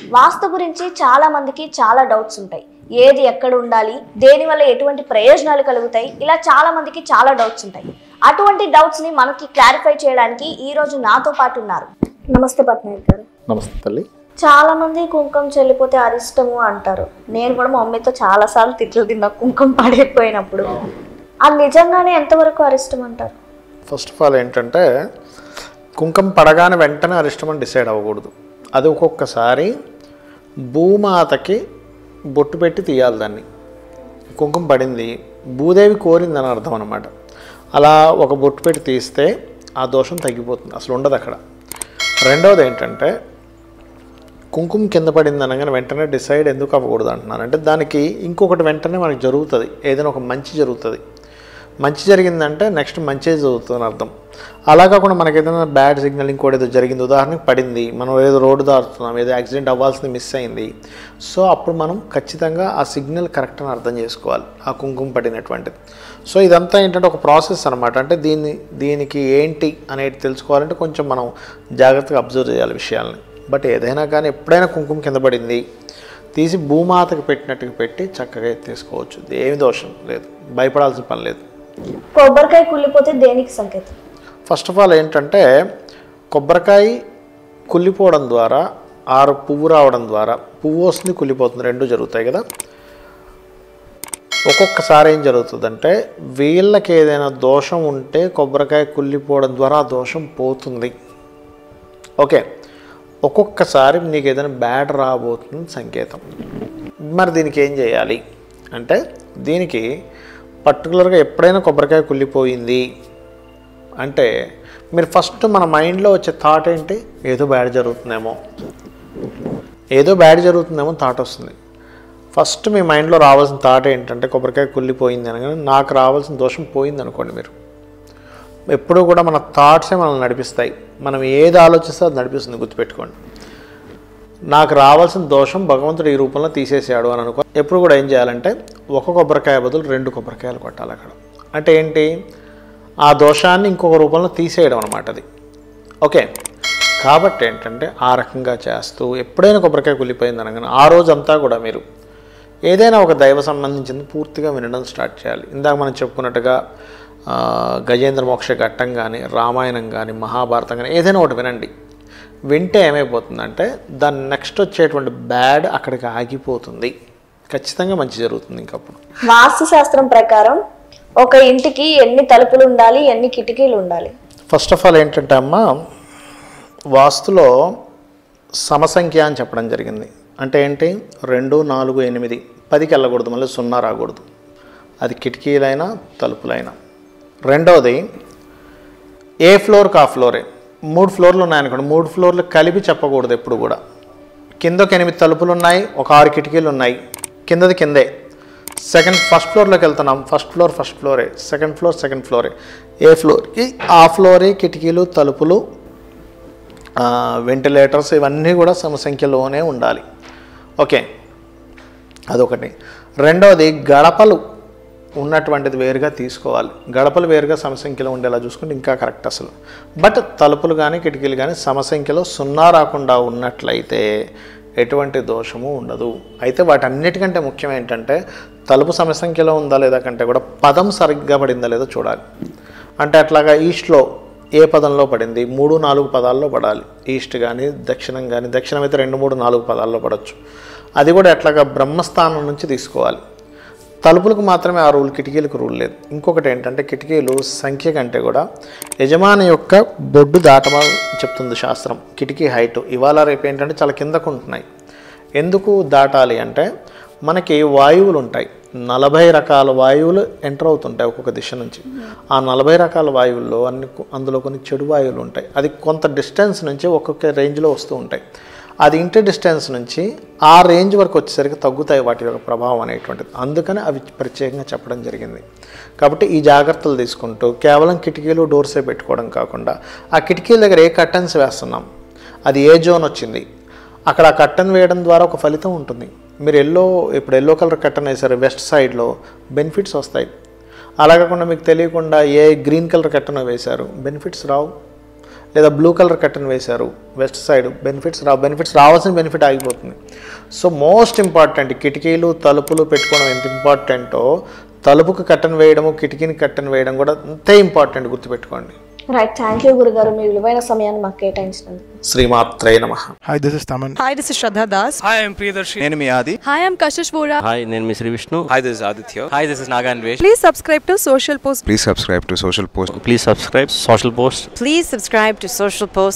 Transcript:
వాస్తు గురించి చాలా మందికి చాలా డౌట్స్ ఉంటాయి ఏది ఎక్కడ ఉండాలి దేని వల్ల ఎటువంటి ప్రయోజనాలు కలుగుతాయి ఇలా చాలా మందికి చాలా డౌట్స్ ఉంటాయి అటువంటి డౌట్స్ ని మనకి క్లారిఫై చేయడానికి ఈ రోజు నాతో పాటు ఉన్నారు నమస్తే పట్నాయక్ గారు నమస్తే తల్లి చాలా మంది కుంకుమ చెల్లిపోతే అరిష్టము అంటారు నేను కూడా మా మమ్మీతో చాలా సార్లు తిట్లు తిన్నా కుంకుమ పడేకపోయినప్పుడు అది నిజంగానే ఎంతవరకు అరిష్టం అంటారు ఫస్ట్ ఆఫ్ ఆల్ ఏంటంటే కుంకం పడగానే వెంటనే అరిష్టమని డిసైడ్ అవ్వకూడదు అది ఒక్కొక్కసారి భూమాతకి బొట్టు పెట్టి తీయాలి దాన్ని కుంకుమ పడింది భూదేవి కోరిందని అర్థం అనమాట అలా ఒక బొట్టు పెట్టి తీస్తే ఆ దోషం తగ్గిపోతుంది అసలు ఉండదు అక్కడ రెండవది ఏంటంటే కుంకుమ కింద పడింది అనగానే వెంటనే డిసైడ్ ఎందుకు అవ్వకూడదు అంటున్నాను అంటే దానికి ఇంకొకటి వెంటనే మనకి జరుగుతుంది ఏదైనా ఒక మంచి జరుగుతుంది మంచి జరిగిందంటే నెక్స్ట్ మంచి జరుగుతుంది అని అర్థం అలా కాకుండా మనకి ఏదైనా బ్యాడ్ సిగ్నల్ ఇంకోటి ఏదో జరిగింది ఉదాహరణకి పడింది మనం ఏదో రోడ్డు దాటుతున్నాం ఏదో యాక్సిడెంట్ అవ్వాల్సింది మిస్ అయింది సో అప్పుడు మనం ఖచ్చితంగా ఆ సిగ్నల్ కరెక్ట్ అని అర్థం చేసుకోవాలి ఆ కుంకుమ పడినటువంటిది సో ఇదంతా ఏంటంటే ఒక ప్రాసెస్ అనమాట అంటే దీన్ని దీనికి ఏంటి అనేది తెలుసుకోవాలంటే కొంచెం మనం జాగ్రత్తగా అబ్జర్వ్ చేయాలి విషయాల్ని బట్ ఏదైనా కానీ ఎప్పుడైనా కుంకుమ కింద పడింది తీసి భూమాతకు పెట్టినట్టుగా పెట్టి చక్కగా ఎత్తేసుకోవచ్చు ఏమి దోషం లేదు భయపడాల్సిన పని లేదు కొబ్బరికాయ కుళ్ళిపోతే దేనికి సంకేతం ఫస్ట్ ఆఫ్ ఆల్ ఏంటంటే కొబ్బరికాయ కుళ్ళిపోవడం ద్వారా ఆరు పువ్వు రావడం ద్వారా పువ్వు వస్తుంది కుళ్ళిపోతుంది రెండు జరుగుతాయి కదా ఒక్కొక్కసారి ఏం జరుగుతుందంటే వీళ్ళకి ఏదైనా దోషం ఉంటే కొబ్బరికాయ కుళ్ళిపోవడం ద్వారా ఆ దోషం పోతుంది ఓకే ఒక్కొక్కసారి నీకు ఏదైనా బ్యాడ్ రాబోతుంది సంకేతం మరి దీనికి ఏం చేయాలి అంటే దీనికి పర్టికులర్గా ఎప్పుడైనా కొబ్బరికాయ కుళ్ళిపోయింది అంటే మీరు ఫస్ట్ మన మైండ్లో వచ్చే థాట్ ఏంటి ఏదో బ్యాడ్ జరుగుతుందేమో ఏదో బ్యాడ్ జరుగుతుందేమో థాట్ వస్తుంది ఫస్ట్ మీ మైండ్లో రావాల్సిన థాట్ ఏంటంటే కొబ్బరికాయ కుళ్ళిపోయింది అనగానే నాకు రావాల్సిన దోషం పోయింది అనుకోండి మీరు ఎప్పుడూ కూడా మన థాట్సే మనల్ని నడిపిస్తాయి మనం ఏది ఆలోచిస్తే అది నడిపిస్తుంది గుర్తుపెట్టుకోండి నాకు రావాల్సిన దోషం భగవంతుడు ఈ రూపంలో తీసేసాడు అని అనుకో ఎప్పుడు కూడా ఏం చేయాలంటే ఒక కొబ్బరికాయ బదులు రెండు కొబ్బరికాయలు కొట్టాలి అక్కడ అంటే ఏంటి ఆ దోషాన్ని ఇంకొక రూపంలో తీసేయడం అనమాట అది ఓకే కాబట్టి ఏంటంటే ఆ రకంగా చేస్తూ ఎప్పుడైనా కొబ్బరికాయ కుళ్ళిపోయింది అనగానే ఆ రోజంతా కూడా మీరు ఏదైనా ఒక దైవ సంబంధించింది పూర్తిగా వినడం స్టార్ట్ చేయాలి ఇందాక మనం చెప్పుకున్నట్టుగా ఆ, గజేంద్ర మోక్ష ఘట్టం కానీ రామాయణం కానీ మహాభారతం కానీ ఏదైనా ఒకటి వినండి వింటే ఏమైపోతుందంటే దాని నెక్స్ట్ వచ్చేటువంటి బ్యాడ్ అక్కడికి ఆగిపోతుంది ఖచ్చితంగా మంచి జరుగుతుంది ఇంకప్పుడు వాస్తు శాస్త్రం ప్రకారం ఒక ఇంటికి ఎన్ని తలుపులు ఉండాలి ఎన్ని కిటికీలు ఉండాలి ఫస్ట్ ఆఫ్ ఆల్ ఏంటంటే అమ్మ వాస్తులో సమసంఖ్య అని చెప్పడం జరిగింది అంటే ఏంటి రెండు నాలుగు ఎనిమిది పదికి వెళ్ళకూడదు మళ్ళీ సున్నా రాకూడదు అది కిటికీలైనా తలుపులైనా రెండవది ఏ ఫ్లోర్కి ఆ ఫ్లోరే మూడు ఫ్లోర్లు ఉన్నాయనుకోండి మూడు ఫ్లోర్లు కలిపి చెప్పకూడదు ఎప్పుడు కూడా కిందకి ఎనిమిది తలుపులు ఉన్నాయి ఒక ఆరు కిటికీలు ఉన్నాయి కిందది కిందే సెకండ్ ఫస్ట్ ఫ్లోర్లోకి వెళ్తున్నాం ఫస్ట్ ఫ్లోర్ ఫస్ట్ ఫ్లోరే సెకండ్ ఫ్లోర్ సెకండ్ ఫ్లోరే ఏ ఫ్లోర్కి ఆ ఫ్లోరే కిటికీలు తలుపులు వెంటిలేటర్స్ ఇవన్నీ కూడా సమసంఖ్యలోనే ఉండాలి ఓకే అదొకటి రెండవది గడపలు ఉన్నటువంటిది వేరుగా తీసుకోవాలి గడపలు వేరుగా సమసంఖ్యలో ఉండేలా చూసుకుంటే ఇంకా కరెక్ట్ అసలు బట్ తలుపులు కానీ కిటికీలు కానీ సమసంఖ్యలో సున్నా రాకుండా ఉన్నట్లయితే ఎటువంటి దోషము ఉండదు అయితే వాటన్నిటికంటే ముఖ్యం ఏంటంటే తలుపు సమసంఖ్యలో ఉందా లేదా కంటే కూడా పదం సరిగ్గా పడిందా లేదో చూడాలి అంటే అట్లాగా ఈస్ట్లో ఏ పదంలో పడింది మూడు నాలుగు పదాల్లో పడాలి ఈస్ట్ కానీ దక్షిణం కానీ దక్షిణం అయితే రెండు మూడు నాలుగు పదాల్లో పడవచ్చు అది కూడా ఎట్లాగా బ్రహ్మస్థానం నుంచి తీసుకోవాలి తలుపులకు మాత్రమే ఆ రూల్ కిటికీలకు రూల్ లేదు ఇంకొకటి ఏంటంటే కిటికీలు సంఖ్య కంటే కూడా యజమాని యొక్క బొడ్డు దాటమని చెప్తుంది శాస్త్రం కిటికీ హైట్ ఇవాళ రేపు ఏంటంటే చాలా కిందకు ఉంటున్నాయి ఎందుకు దాటాలి అంటే మనకి వాయువులు ఉంటాయి నలభై రకాల వాయువులు ఎంటర్ అవుతుంటాయి ఒక్కొక్క దిశ నుంచి ఆ నలభై రకాల వాయువుల్లో అన్ని అందులో కొన్ని చెడు వాయువులు ఉంటాయి అది కొంత డిస్టెన్స్ నుంచి ఒక్కొక్క రేంజ్లో వస్తూ ఉంటాయి అది ఇంటర్ డిస్టెన్స్ నుంచి ఆ రేంజ్ వరకు వచ్చేసరికి తగ్గుతాయి వాటి యొక్క ప్రభావం అనేటువంటిది అందుకని అవి ప్రత్యేకంగా చెప్పడం జరిగింది కాబట్టి ఈ జాగ్రత్తలు తీసుకుంటూ కేవలం కిటికీలు డోర్సే పెట్టుకోవడం కాకుండా ఆ కిటికీల దగ్గర ఏ కర్టన్స్ వేస్తున్నాం అది ఏ జోన్ వచ్చింది అక్కడ ఆ కట్టన్ వేయడం ద్వారా ఒక ఫలితం ఉంటుంది మీరు ఎల్లో ఇప్పుడు ఎల్లో కలర్ కట్టన్ వేసారు వెస్ట్ సైడ్లో బెనిఫిట్స్ వస్తాయి అలా కాకుండా మీకు తెలియకుండా ఏ గ్రీన్ కలర్ కట్టన వేశారు బెనిఫిట్స్ రావు లేదా బ్లూ కలర్ కట్టన్ వేశారు వెస్ట్ సైడ్ బెనిఫిట్స్ రా బెనిఫిట్స్ రావాల్సిన బెనిఫిట్ ఆగిపోతుంది సో మోస్ట్ ఇంపార్టెంట్ కిటికీలు తలుపులు పెట్టుకోవడం ఎంత ఇంపార్టెంటో తలుపుకు కట్టన్ వేయడము కిటికీని కట్టన్ వేయడం కూడా అంతే ఇంపార్టెంట్ గుర్తుపెట్టుకోండి రైట్ థ్యాంక్ యూ గురుగారు మీ విలువైన సమయాన్ని మాకు కేటాయించినందుకు శ్రీమాత్రే నమ Hi, this is Taman. Hi, this is Shraddha Das. Hi, I'm Priyadarshi. నేను మీ ఆది Hi, I'm Kashish Vora. Hi నేను మీ Shri Vishnu Hi, this is Aditya. Hi, this is Naga Anvesh. Please subscribe to Social Post. Please subscribe to social post please subscribe social post Please subscribe to Social Post.